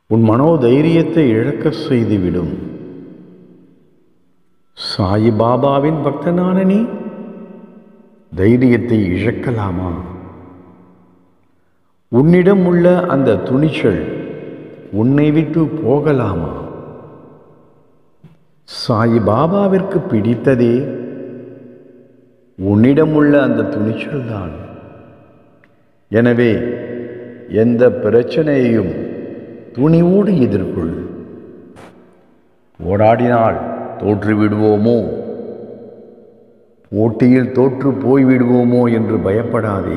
உன் மனோதைரியத்தை இழக்க செய்துவிடும் சாயி பாபாவின் பக்தனான நீ தைரியத்தை இழக்கலாமா உன்னிடம் உள்ள அந்த துணிச்சல் உன்னை விட்டு போகலாமா சாயி பாபாவிற்கு பிடித்ததே உன்னிடம் உள்ள அந்த துணிச்சல் தான் எனவே எந்த பிரச்சனையையும் துணிவோடு எதிர்கொள் போராடினால் தோற்று விடுவோமோ போட்டியில் தோற்று போய்விடுவோமோ என்று பயப்படாதே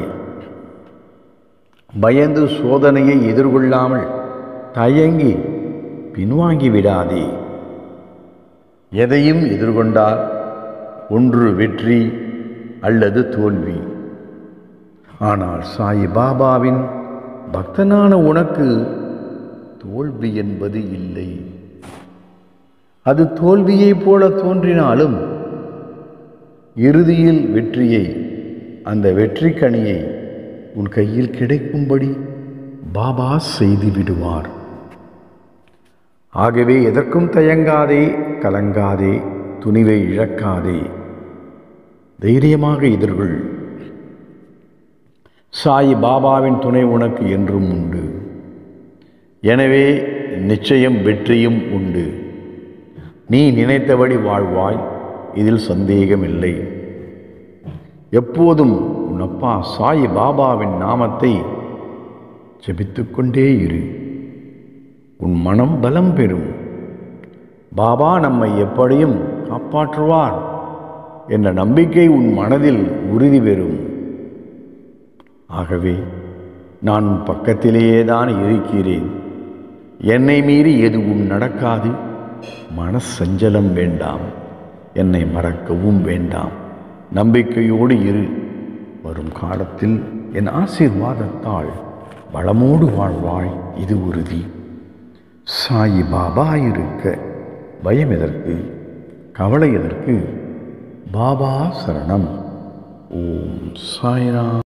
பயந்து சோதனையை எதிர்கொள்ளாமல் தயங்கி பின்வாங்கி விடாதே எதையும் எதிர்கொண்டால் ஒன்று வெற்றி அல்லது தோல்வி ஆனால் சாய் பாபாவின் பக்தனான உனக்கு தோல்வி என்பது இல்லை அது தோல்வியைப் போல தோன்றினாலும் இறுதியில் வெற்றியை அந்த வெற்றி கனியை உன் கையில் கிடைக்கும்படி பாபா செய்து விடுவார் ஆகவே எதற்கும் தயங்காதே கலங்காதே துணிவை இழக்காதே தைரியமாக எதிர்கொள் சாய் பாபாவின் துணை உனக்கு என்றும் உண்டு எனவே நிச்சயம் வெற்றியும் உண்டு நீ நினைத்தபடி வாழ்வாய் இதில் சந்தேகமில்லை எப்போதும் உன் அப்பா சாய் பாபாவின் நாமத்தை ஜெபித்துக்கொண்டே இரு உன் மனம் பலம் பெறும் பாபா நம்மை எப்படியும் காப்பாற்றுவார் என்ற நம்பிக்கை உன் மனதில் உறுதி பெறும் ஆகவே நான் உன் பக்கத்திலேயே தான் இருக்கிறேன் என்னை மீறி எதுவும் நடக்காது மனசஞ்சலம் வேண்டாம் என்னை மறக்கவும் வேண்டாம் நம்பிக்கையோடு இரு வரும் காலத்தில் என் ஆசீர்வாதத்தால் வளமோடு வாழ்வாய் இது உறுதி சாயி பாபா இருக்க பயம் எதற்கு கவலை எதற்கு பாபா சரணம் ஓம் சாய்ராம்